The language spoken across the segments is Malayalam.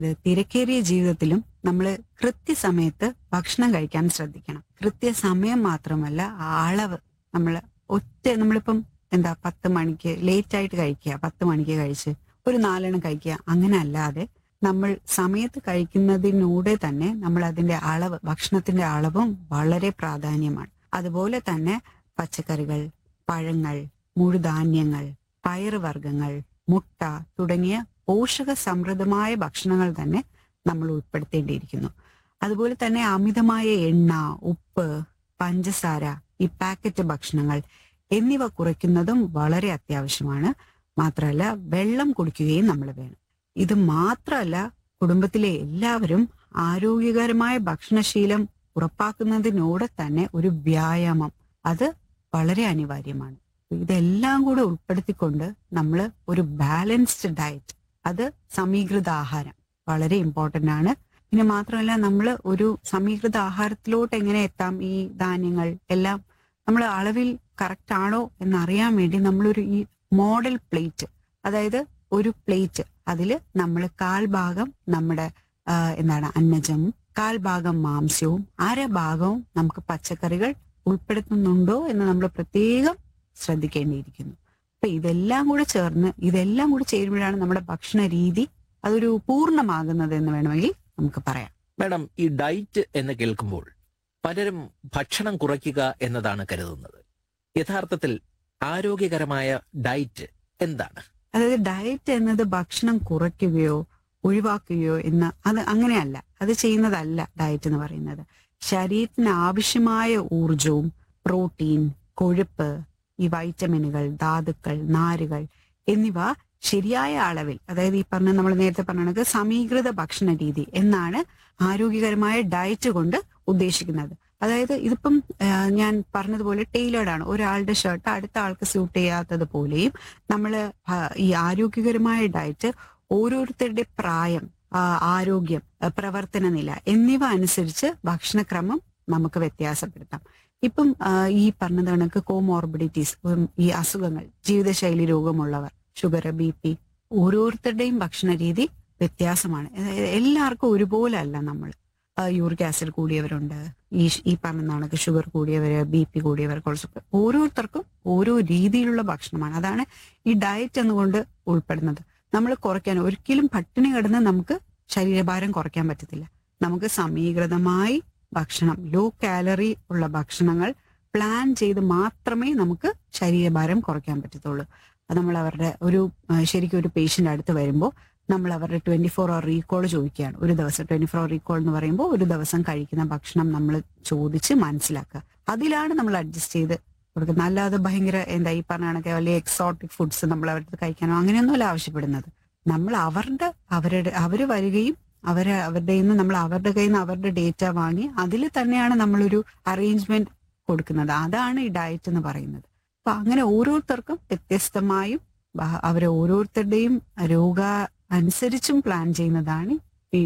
ഇത് തിരക്കേറിയ ജീവിതത്തിലും നമ്മൾ കൃത്യസമയത്ത് ഭക്ഷണം കഴിക്കാൻ ശ്രദ്ധിക്കണം കൃത്യസമയം മാത്രമല്ല ആ അളവ് നമ്മൾ ഒറ്റ നമ്മളിപ്പം എന്താ പത്ത് മണിക്ക് ലേറ്റ് ആയിട്ട് കഴിക്കുക പത്ത് മണിക്ക് കഴിച്ച് ഒരു നാലെണ്ണം കഴിക്കുക അങ്ങനെ അല്ലാതെ നമ്മൾ സമയത്ത് കഴിക്കുന്നതിനൂടെ തന്നെ നമ്മൾ അതിന്റെ അളവ് ഭക്ഷണത്തിന്റെ അളവും വളരെ പ്രാധാന്യമാണ് അതുപോലെ തന്നെ പച്ചക്കറികൾ പഴങ്ങൾ മുഴുധാന്യങ്ങൾ പയറുവർഗ്ഗങ്ങൾ മുട്ട തുടങ്ങിയ പോഷക സമൃദ്ധമായ ഭക്ഷണങ്ങൾ തന്നെ നമ്മൾ ഉൾപ്പെടുത്തേണ്ടിയിരിക്കുന്നു അതുപോലെ തന്നെ അമിതമായ എണ്ണ ഉപ്പ് പഞ്ചസാര ഈ പാക്കറ്റ് ഭക്ഷണങ്ങൾ എന്നിവ കുറയ്ക്കുന്നതും വളരെ അത്യാവശ്യമാണ് മാത്രമല്ല വെള്ളം കുടിക്കുകയും നമ്മൾ വേണം ഇത് മാത്രമല്ല കുടുംബത്തിലെ എല്ലാവരും ആരോഗ്യകരമായ ഭക്ഷണശീലം ഉറപ്പാക്കുന്നതിനോടെ തന്നെ ഒരു വ്യായാമം അത് വളരെ അനിവാര്യമാണ് ഇതെല്ലാം കൂടെ ഉൾപ്പെടുത്തിക്കൊണ്ട് നമ്മൾ ഒരു ബാലൻസ്ഡ് ഡയറ്റ് അത് സമീകൃത ആഹാരം വളരെ ഇമ്പോർട്ടന്റ് ആണ് പിന്നെ മാത്രമല്ല നമ്മൾ ഒരു സമീകൃത ആഹാരത്തിലോട്ട് എങ്ങനെ എത്താം ഈ ധാന്യങ്ങൾ എല്ലാം നമ്മൾ അളവിൽ കറക്റ്റ് ആണോ എന്നറിയാൻ വേണ്ടി നമ്മളൊരു ഈ മോഡൽ പ്ലേറ്റ് അതായത് ഒരു പ്ലേറ്റ് അതിൽ നമ്മൾ കാൽഭാഗം നമ്മുടെ ആ, എന്താണ് അന്നജവും കാൽഭാഗം മാംസ്യവും അര ഭാഗവും നമുക്ക് പച്ചക്കറികൾ ഉൾപ്പെടുത്തുന്നുണ്ടോ എന്ന് നമ്മൾ പ്രത്യേകം ശ്രദ്ധിക്കേണ്ടിയിരിക്കുന്നു അപ്പൊ ഇതെല്ലാം കൂടെ ചേർന്ന് ഇതെല്ലാം കൂടെ ചേരുമ്പോഴാണ് നമ്മുടെ ഭക്ഷണ രീതി അതൊരു പൂർണ്ണമാകുന്നത് എന്ന് വേണമെങ്കിൽ നമുക്ക് പറയാം മാഡം ഈ ഡയറ്റ് എന്ന് കേൾക്കുമ്പോൾ പലരും ഭക്ഷണം കുറയ്ക്കുക എന്നതാണ് കരുതുന്നത് യഥാർത്ഥത്തിൽ ആരോഗ്യകരമായ ഡയറ്റ് എന്താണ് അതായത് ഡയറ്റ് എന്നത് ഭക്ഷണം കുറയ്ക്കുകയോ ഒഴിവാക്കുകയോ എന്ന് അത് അങ്ങനെയല്ല അത് ചെയ്യുന്നതല്ല ഡയറ്റ് എന്ന് പറയുന്നത് ശരീരത്തിന് ആവശ്യമായ ഊർജവും പ്രോട്ടീൻ കൊഴുപ്പ് ഈ വൈറ്റമിനുകൾ ധാതുക്കൾ നാരുകൾ എന്നിവ ശരിയായ അളവിൽ അതായത് ഈ പറഞ്ഞ നമ്മൾ നേരത്തെ പറഞ്ഞ കണക്ക് സമീകൃത ഭക്ഷണ രീതി എന്നാണ് ആരോഗ്യകരമായ ഡയറ്റ് കൊണ്ട് ഉദ്ദേശിക്കുന്നത് അതായത് ഇതിപ്പം ആ, ഞാൻ പറഞ്ഞതുപോലെ ടൈലേർഡ് ആണ് ഒരാളുടെ ഷർട്ട് അടുത്ത ആൾക്ക് സ്യൂട്ട് ചെയ്യാത്തത് പോലെയും നമ്മൾ ഈ ആരോഗ്യകരമായ ഡയറ്റ് ഓരോരുത്തരുടെ പ്രായം ആ, ആരോഗ്യം ആ, പ്രവർത്തന നില എന്നിവ അനുസരിച്ച് ഭക്ഷണക്രമം നമുക്ക് വ്യത്യാസപ്പെടുത്താം ഇപ്പം ആ, ഈ പറഞ്ഞത് കണക്ക് കോമോർബിഡിറ്റീസ് ഈ അസുഖങ്ങൾ ജീവിതശൈലി രോഗമുള്ളവർ ഷുഗർ ബി പി ഓരോരുത്തരുടെയും ഭക്ഷണ രീതി വ്യത്യാസമാണ് അതായത് എല്ലാവർക്കും ഒരുപോലെ അല്ല നമ്മൾ യൂറിക് ആസിഡ് കൂടിയവരുണ്ട് ഈ ഈ പറഞ്ഞ കണക്ക് ഷുഗർ കൂടിയവര് ബി പി കൂടിയവർ കൊളസ്ട്രോൾ ഓരോരുത്തർക്കും ഓരോ രീതിയിലുള്ള ഭക്ഷണമാണ് അതാണ് ഈ ഡയറ്റ് എന്നുകൊണ്ട് ഉൾപ്പെടുന്നത് നമ്മൾ കുറയ്ക്കാൻ ഒരിക്കലും പട്ടിണി കിടന്ന് നമുക്ക് ശരീരഭാരം കുറയ്ക്കാൻ പറ്റത്തില്ല നമുക്ക് സമീകൃതമായി ഭക്ഷണം ലോ കാലറി ഉള്ള ഭക്ഷണങ്ങൾ പ്ലാൻ ചെയ്ത് മാത്രമേ നമുക്ക് ശരീരഭാരം കുറയ്ക്കാൻ പറ്റത്തുള്ളൂ അത് നമ്മൾ അവരുടെ ഒരു ആ, ശരിക്കും ഒരു പേഷ്യന്റ് അടുത്ത് വരുമ്പോൾ നമ്മൾ അവരുടെ ട്വന്റി ഫോർ അവർ റീകോൾ ചോദിക്കുകയാണ് ഒരു ദിവസം ട്വന്റി ഫോർ അവർ റീകോൾ എന്ന് പറയുമ്പോൾ ഒരു ദിവസം കഴിക്കുന്ന ഭക്ഷണം നമ്മൾ ചോദിച്ച് മനസ്സിലാക്കുക അതിലാണ് നമ്മൾ അഡ്ജസ്റ്റ് ചെയ്ത് കൊടുക്കുന്നത് അല്ലാതെ ഭയങ്കര എന്താ ഈ പറഞ്ഞ കണക്കെ വലിയ എക്സോട്ടിക് ഫുഡ്സ് നമ്മൾ അവരുടെ കഴിക്കാനോ അങ്ങനെയൊന്നുമല്ല ആവശ്യപ്പെടുന്നത് നമ്മൾ അവരുടെ അവരുടെ അവര് വരികയും അവരെ അവരുടെ നിന്ന് നമ്മൾ അവരുടെ കയ്യിൽ നിന്ന് അവരുടെ ഡേറ്റ വാങ്ങി അതിൽ തന്നെയാണ് നമ്മളൊരു അറേഞ്ച്മെന്റ് കൊടുക്കുന്നത് അതാണ് ഈ ഡയറ്റ് എന്ന് പറയുന്നത് അപ്പൊ അങ്ങനെ ഓരോരുത്തർക്കും വ്യത്യസ്തമായും ബ- അവരെ ഓരോരുത്തരുടെയും രോഗ അനുസരിച്ചും പ്ലാൻ ചെയ്യുന്നതാണ് ഈ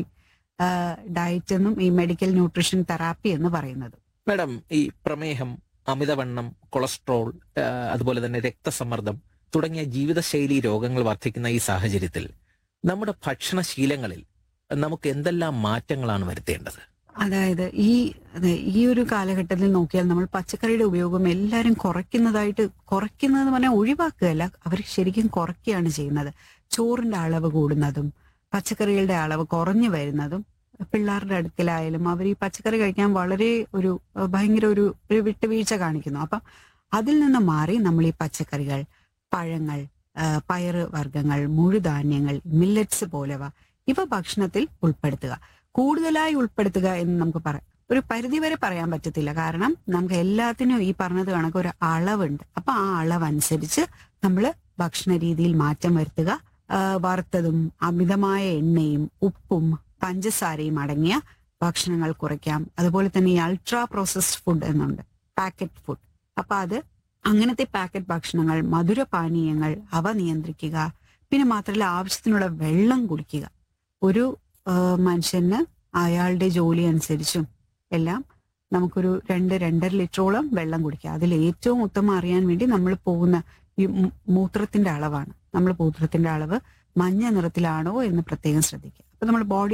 ഡയറ്റ് എന്നും ഈ മെഡിക്കൽ ന്യൂട്രീഷൻ തെറാപ്പി എന്ന് പറയുന്നത് മാഡം ഈ പ്രമേഹം അമിതവണ്ണം കൊളസ്ട്രോൾ ആ, അതുപോലെ തന്നെ രക്തസമ്മർദ്ദം തുടങ്ങിയ ജീവിതശൈലി രോഗങ്ങൾ വർദ്ധിക്കുന്ന ഈ സാഹചര്യത്തിൽ നമ്മുടെ ഭക്ഷണശീലങ്ങളിൽ നമുക്ക് എന്തെല്ലാം മാറ്റങ്ങളാണ് വരുത്തേണ്ടത് അതായത് ഈ അതെ ഈ ഒരു കാലഘട്ടത്തിൽ നോക്കിയാൽ നമ്മൾ പച്ചക്കറിയുടെ ഉപയോഗം എല്ലാവരും കുറയ്ക്കുന്നതായിട്ട് കുറയ്ക്കുന്നതെന്ന് പറഞ്ഞാൽ ഒഴിവാക്കുകയല്ല അവർ ശരിക്കും കുറയ്ക്കുകയാണ് ചെയ്യുന്നത് ചോറിന്റെ അളവ് കൂടുന്നതും പച്ചക്കറികളുടെ അളവ് കുറഞ്ഞു വരുന്നതും പിള്ളേരുടെ അടുക്കലായാലും അവർ ഈ പച്ചക്കറി കഴിക്കാൻ വളരെ ഒരു അഹ് ഭയങ്കര ഒരു ഒരു വിട്ടുവീഴ്ച കാണിക്കുന്നു അപ്പം അതിൽ നിന്ന് മാറി നമ്മൾ ഈ പച്ചക്കറികൾ പഴങ്ങൾ ആ, പയറ് വർഗ്ഗങ്ങൾ മുഴുധാന്യങ്ങൾ മില്ലറ്റ്സ് പോലവ ഇവ ഭക്ഷണത്തിൽ ഉൾപ്പെടുത്തുക കൂടുതലായി ഉൾപ്പെടുത്തുക എന്ന് നമുക്ക് പറയാം ഒരു പരിധി വരെ പറയാൻ പറ്റത്തില്ല കാരണം നമുക്ക് എല്ലാത്തിനും ഈ പറഞ്ഞത് കണക്ക് ഒരു അളവുണ്ട് അപ്പൊ ആ അളവ് അനുസരിച്ച് നമ്മൾ ഭക്ഷണ രീതിയിൽ മാറ്റം വരുത്തുക ആ, വറുത്തതും അമിതമായ എണ്ണയും ഉപ്പും പഞ്ചസാരയും അടങ്ങിയ ഭക്ഷണങ്ങൾ കുറയ്ക്കാം അതുപോലെ തന്നെ ഈ അൾട്രാ പ്രോസസ്ഡ് ഫുഡ് എന്നുണ്ട് പാക്കറ്റ് ഫുഡ് അപ്പൊ അത് അങ്ങനത്തെ പാക്കറ്റ് ഭക്ഷണങ്ങൾ മധുരപാനീയങ്ങൾ അവ നിയന്ത്രിക്കുക പിന്നെ മാത്രമല്ല ആവശ്യത്തിനുള്ള വെള്ളം കുടിക്കുക ഒരു ആ, മനുഷ്യന് അയാളുടെ ജോലി അനുസരിച്ചും എല്ലാം നമുക്കൊരു രണ്ട് രണ്ടര ലിറ്ററോളം വെള്ളം കുടിക്കുക അതിൽ ഏറ്റവും ഉത്തമം അറിയാൻ വേണ്ടി നമ്മൾ പോകുന്ന ഈ മൂ- മൂത്രത്തിന്റെ അളവാണ് നമ്മൾ മൂത്രത്തിന്റെ അളവ് മഞ്ഞ നിറത്തിലാണോ എന്ന് പ്രത്യേകം ശ്രദ്ധിക്കുക അപ്പൊ നമ്മൾ ബോഡി